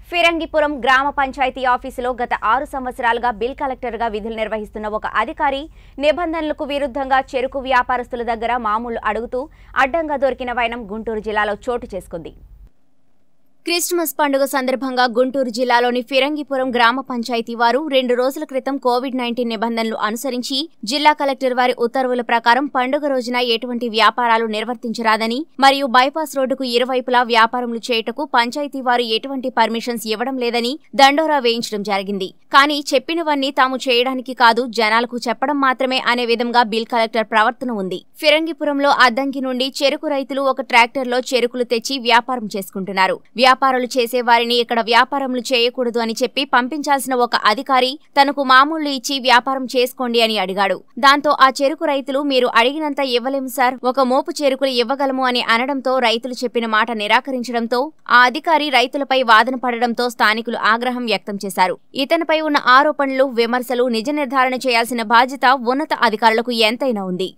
ఫిరంగిపురం గ్రామ పంచాయతీ ఆఫీసులో గత ఆరు సంవత్సరాలుగా బిల్ కలెక్టర్గా విధులు నిర్వహిస్తున్న ఒక అధికారి నిబంధనలకు విరుద్ధంగా చెరుకు వ్యాపారస్తుల దగ్గర మామూలు అడుగుతూ అడ్డంగా దొరికిన వైనం గుంటూరు జిల్లాలో చోటు చేసుకుంది క్రిస్మస్ పండుగ సందర్భంగా గుంటూరు జిల్లాలోని ఫిరంగిపురం గ్రామ పంచాయతీ వారు రెండు రోజుల క్రితం కోవిడ్ నైన్టీన్ నిబంధనలు అనుసరించి జిల్లా కలెక్టర్ వారి ఉత్తర్వుల ప్రకారం పండుగ రోజున ఎటువంటి వ్యాపారాలు నిర్వర్తించరాదని మరియు బైపాస్ రోడ్డుకు ఇరువైపులా వ్యాపారములు చేయుటకు పంచాయతీ వారు ఎటువంటి పర్మిషన్స్ ఇవ్వడం లేదని దండోరా వేయించడం జరిగింది కానీ చెప్పినవన్నీ తాము చేయడానికి కాదు జనాలకు చెప్పడం మాత్రమే అనే విధంగా బిల్ కలెక్టర్ ప్రవర్తన ఉంది ఫిరంగిపురంలో అద్దంకి నుండి చెరుకు రైతులు ఒక ట్రాక్టర్లో చెరుకులు తెచ్చి వ్యాపారం చేసుకుంటున్నారు వ్యాపారాలు చేసే వారిని ఇక్కడ వ్యాపారములు చేయకూడదు అని చెప్పి పంపించాల్సిన ఒక అధికారి తనకు మామూళ్లు ఇచ్చి వ్యాపారం చేసుకోండి అని అడిగాడు దాంతో ఆ చెరుకు రైతులు మీరు అడిగినంత ఇవ్వలేము సార్ ఒక మోపు చెరుకులు ఇవ్వగలము అని అనడంతో రైతులు చెప్పిన మాట నిరాకరించడంతో ఆ అధికారి రైతులపై వాదన పడడంతో స్థానికులు ఆగ్రహం వ్యక్తం చేశారు ఇతనిపై ఉన్న ఆరోపణలు విమర్శలు నిజ నిర్ధారణ చేయాల్సిన బాధ్యత ఉన్నత అధికారులకు ఎంతైనా ఉంది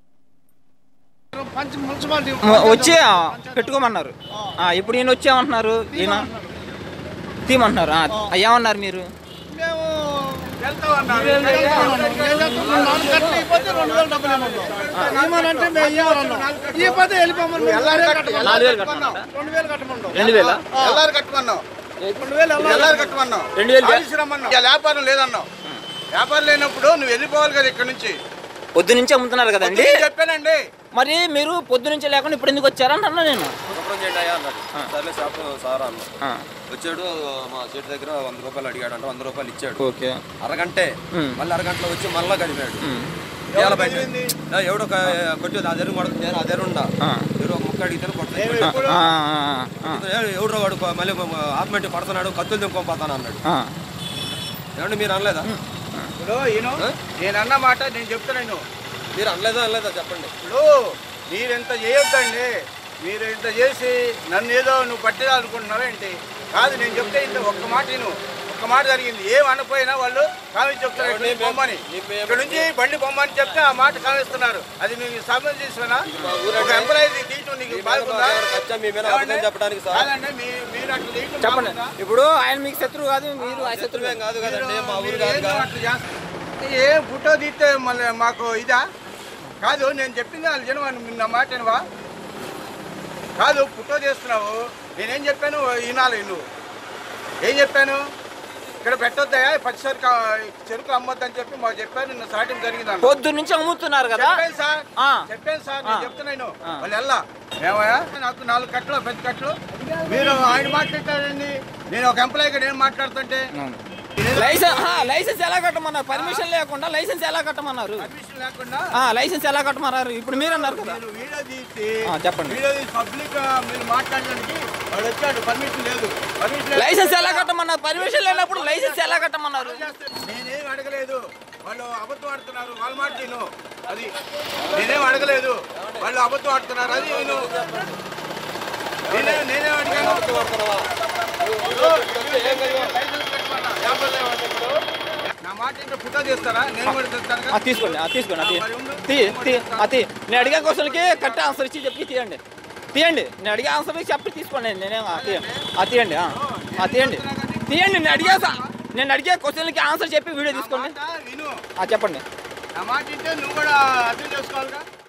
పంచ మున్సిపాలిటీ మ- వచ్చి ఆ, పెట్టుకోమన్నారు ఆ, ఇప్పుడు ఈయన వచ్చామంటున్నారు ఈయన తీయమంటున్నారు ఆ, ఏమన్నారు మీరు మేము వెళ్తామన్నారు. ఏం చేస్తాం? నాలుగు కట్టలు ఇవ్వకపోతే రెండు వేలు డబ్బులు ఇవ్వమంటాం. ఇవ్వమంటే మేము ఇవ్వమన్నాం. ఇవ్వకపోతే వెళ్ళిపోమన్నాం. రెండు వేలు కట్టమన్నాం. నాలుగు వేలు కట్టమన్నారా? రెండు వేలు కట్టమన్నాం. రెండు వేల ఎల్లారు కట్టమన్నాం రెండు వేలు వెళ్ళాలి. ఎల్లారు కట్టమన్నాం రెండు వేలు ఆఫీస్ రమ్మన్నాం ఇక వ్యాపారం లేదన్నాం వ్యాపారం లేనప్పుడు నువ్వు వెళ్ళిపోవాలి కదా ఇక్కడ నుంచి పొద్దు నుంచి అమ్ముతున్నారు కదండి నేను చెప్పానండి మరి మీరు పొద్దు నుంచి లేకుండా ఇప్పుడు ఎందుకు వచ్చారంటున్నా నేను శుభ్రం చేయండి అయ్యా అన్నాడు సర్లే షాప్ సారా అన్నాడు ఆ, వచ్చాడు మా చేతి దగ్గర వంద రూపాయలు అడిగాడు అంటే వంద రూపాయలు ఇచ్చాడు ఓకే అరగంటే ఉమ్. మళ్ళీ అరగంటలో వచ్చి మళ్ళా కడిపాడు ఉమ్, ఇవాళ బయట ఆ, ఎవడో ఒక కొట్టేది అదే కొడుతుంది నేను అదే ఉండా ఆ. ఎవరో ఒక ముక్క అడిగితే కొడుతుంది ఆ, ఆ, ఆ, ఎవడో వాడు కొ- మళ్ళీ ఆత్మహత్య పడుతున్నాడు కత్తులు దింపుకోపోతాను అన్నాడు ఆ, ఏమండి మీరు అనలేదా ఇప్పుడు ఈయన నేను అన్న మాట నేను చెప్తున్నాను మీరు అనలేదా అనలేదా చెప్పండి ఇప్పుడు మీరు ఇంత చేయొద్దండి మీరు ఇంత చేసి నన్ను ఏదో నువ్వు పట్టిదాలనుకుంటున్నావా ఏంటి కాదు నేను చెప్తే ఇంత ఒక్క మాట నేను ఒక్క మాట జరిగింది ఏం అనపోయినా వాళ్ళు కామెంట్ చెప్తారు ఇక్కడ నుంచి బొమ్మని ఇక్కడ నుంచి బండి బొమ్మని చెప్తే ఆ మాట కావిస్తున్నారు అది మీకు సమయం తీసుకున్నా ఒక ఎంప్లాయీ తీయటం నీకు బాగుందా వచ్చా మీ మీద అబద్ధం చెప్పడానికి సార్ కాదండి మీ- మీరు అట్లా తీయటం చెప్పండి బాగుందా? ఇప్పుడు ఆయన మీకు శత్రువు కాదు మీరు ఆ శత్రువు శత్రువేం కాదు కదండి మా ఊరు మీరు కాదు ఏదో అట్లా చేస్తారు. ఏ ఫోటో తీస్తే మళ్ళీ మాకు ఇదా కాదు నేను చెప్పింది వాళ్ళు జనం నా మాట వినవా కాదు ఫోటో చేస్తున్నావు నేనేం చెప్పాను వినాలి నువ్వు ఏం చెప్పాను ఇక్కడ పెట్టొద్దయా పచ్చిసరికి చెరుకు అమ్మొద్దని చెప్పి మాకు చెప్పాను నిన్న సాటింగ్ జరిగింది అన్న. పొద్దు నుంచి అమ్ముతున్నారు కదా చెప్పాను సార్ ఆ. చెప్పాను సార్ ఆ. నేను చెప్తున్నాను ఆ. వాళ్ళు వెళ్ళా ఏమయ్యా నాకు నాలుగు కట్టలు పెద్ద కట్టలు మీరు ఆయన మాట్లాడతారండి నేను ఒక ఎంప్లాయీగా నేను మాట్లాడుతుంటే లైసెన్స్ ఆ, లైసెన్స్ ఎలా కట్టమన్నారు పర్మిషన్ లేకుండా లైసెన్స్ ఎలా కట్టమన్నారు పర్మిషన్ లేకుండా ఆ, లైసెన్స్ ఎలా కట్టమన్నారు ఇప్పుడు మీరు అన్నారు కదా మీరు వీడియో తీసి ఆ, చెప్పండి. వీడియో తీసి పబ్లిక్ గా మీరు మాట్లాడడానికి వాడు వచ్చాడు పర్మిషన్ లేదు పర్మిషన్ లైసెన్స్ ఎలా కట్టమన్నారు పర్మిషన్ లేనప్పుడు లైసెన్స్ ఎలా కట్టమన్నారు నేనేం అడగలేదు వాళ్ళు అబద్ధం ఆడుతున్నారు వాళ్ళ మాట నేను అది నేనేం అడగలేదు వాళ్ళు అబద్ధం ఆడుతున్నారు అది నేను నేనే నేనేం అడిగాను నా మాట ఇంకా ఫోటో చేస్తారా నేను కూడా చేస్తాను ఆ, తీసుకోండి ఆ, తీసుకోండి అది తీ తీ ఆ, తీ నేను అడిగే క్వశ్చన్కి కరెక్ట్ ఆన్సర్ ఇచ్చి చెప్పి తీయండి తీయండి నేను అడిగే ఆన్సర్ చెప్పి తీసుకోండి నేనేం ఆ, తీయండి ఆ, తీయండి ఆ, ఆ, తీయండి తీయండి నేను అడిగే స- నేను అడిగే క్వశ్చన్కి ఆన్సర్ చెప్పి వీడియో తీసుకోండి విను ఆ, చెప్పండి నా మాట వింటే నువ్వు కూడా అర్థం చేసుకోవాలిగా